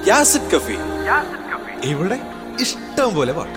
യാസിഡ് കഫി ഇവിടെ ഇഷ്ടം പോലെ പാട്ട്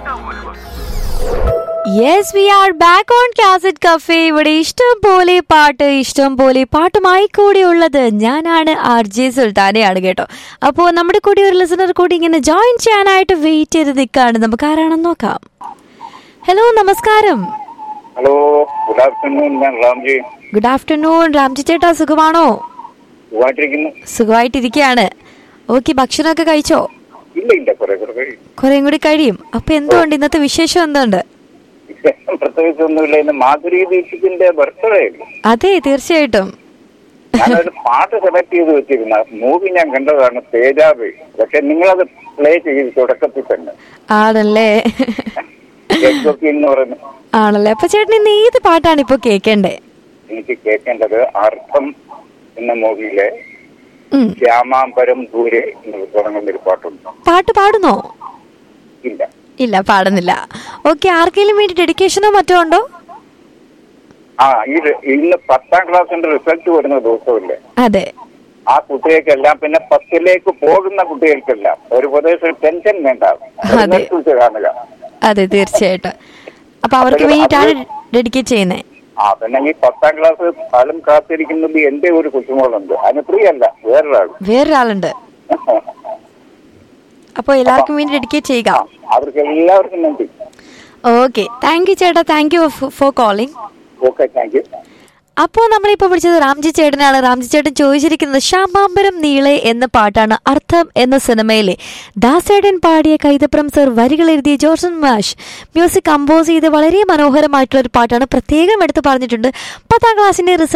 yes we are back on cassette cafe ഇവിടെ ഇഷ്ടം പോലെ പാട്ട് ഇഷ്ടം പോലെ പാട്ടുമായി കൂടി ഉള്ളത് ഞാനാണ് ആർ ജെ സുൽത്താനയാണ് കേട്ടോ അപ്പോൾ നമ്മുടെ കൂടി ഒരു ലിസണർ കൂടി ഇങ്ങനെ ജോയിൻ ചെയ്യാനായിട്ട് വെയിറ്റ് ചെയ്ത് നിൽക്കുകയാണ് നമുക്ക് ആരാണെന്ന് നോക്കാം ഹലോ നമസ്കാരം ഹലോ ഗുഡ് ആഫ്റ്റർനൂൺ ഞാൻ റാംജി ഗുഡ് ആഫ്റ്റർനൂൺ രാംജി ചേട്ടാ സുഖമാണോ സുഖമായിട്ടിരിക്കുന്നു സുഖമായിട്ടിരിക്കുകയാണ് ഓക്കെ ഭക്ഷണമൊക്കെ കഴിച്ചോ ഇല്ല ഇല്ല കുറെ കുറെ കഴിയും കുറേയും കൂടി കഴിയും അപ്പൊ എന്തുകൊണ്ട് ഇന്നത്തെ വിശേഷം എന്തുണ്ട് വിശേഷം പ്രത്യേകിച്ചൊന്നുമില്ല ഇന്ന് മാധുരി ദീക്ഷിതിന്റെ ബർത്ത്ഡേ അതെ തീർച്ചയായിട്ടും ഞാനൊരു പാട്ട് സെലക്ട് ചെയ്ത് വെച്ചിരുന്ന മൂവി ഞാൻ കണ്ടതാണ് തേജാബ് പക്ഷെ നിങ്ങളത് പ്ലേ ചെയ്ത് തുടക്കത്തിൽ തന്നെ ആണല്ലേ ജഗ്ഗൊക്കെ എന്ന് പറയുന്ന ആണല്ലേ അപ്പൊ ചേട്ടൻ ഇന്ന് ഏത് പാട്ടാണ് ഇപ്പൊ കേൾക്കേണ്ടേ എനിക്ക് കേൾക്കേണ്ടത് അർത്ഥം എന്ന മൂവിയിലെ ഉം. ശ്യാമാംബരം ദൂരെ എന്ന് തുടങ്ങുന്ന ഒരു പാട്ടുണ്ട് പാട്ട് പാടുന്നോ ഇല്ല ഇല്ല പാടുന്നില്ല ഓക്കെ ആർക്കെങ്കിലും വേണ്ടി ഡെഡിക്കേഷനോ മറ്റോ ഉണ്ടോ ആ ഈ റി- ഇന്ന് പത്താം ക്ലാസ്സിന്റെ റിസൾട്ട് വരുന്ന ദിവസമില്ലേ അതെ ആ കുട്ടികൾക്കെല്ലാം പിന്നെ പത്തിലേക്ക് പോകുന്ന കുട്ടികൾക്കെല്ലാം ഒരു പ്രദേശം ടെൻഷൻ വേണ്ട അതെ. കുറിച്ച് കാണുക അതെ തീർച്ചയായിട്ടും അപ്പൊ അവർക്ക് അത് വേണ്ടിയിട്ടാണ് ഡെഡിക്കേറ്റ് ചെയ്യുന്നത് ആ പിന്നെ ഈ പത്താം ക്ലാസ് ഫലം കാത്തിരിക്കുന്നത് എന്റെ ഒരു കുറ്റുമോളുണ്ട് അനുപ്രിയ അല്ല വേറൊരാൾ വേറൊരാളുണ്ട് അപ്പോൾ എല്ലാവർക്കും വേണ്ടി ഡെഡിക്കേറ്റ് ചെയ്യുക അവർക്ക് എല്ലാവർക്കും വേണ്ടി ഓക്കെ താങ്ക് യു ചേട്ടാ thank you for calling okay thank you അപ്പോൾ നമ്മളിപ്പോൾ വിളിച്ചത് രാംജി ചേട്ടനാണ് രാംജി ചേട്ടൻ ചോദിച്ചിരിക്കുന്നത് ശ്യാമാംബരം നീളെ എന്ന പാട്ടാണ് അർത്ഥം എന്ന സിനിമയിലെ ദാസേടൻ പാടിയ കൈതപ്രം സർ വരികൾ എഴുതിയ ജോർജൻ മാഷ് മ്യൂസിക് കമ്പോസ് ചെയ്ത് വളരെ മനോഹരമായിട്ടുള്ള ഒരു പാട്ടാണ് പ്രത്യേകം എടുത്ത് പറഞ്ഞിട്ടുണ്ട് പത്താം ക്ലാസ്സിന്റെ റിസൾട്ട്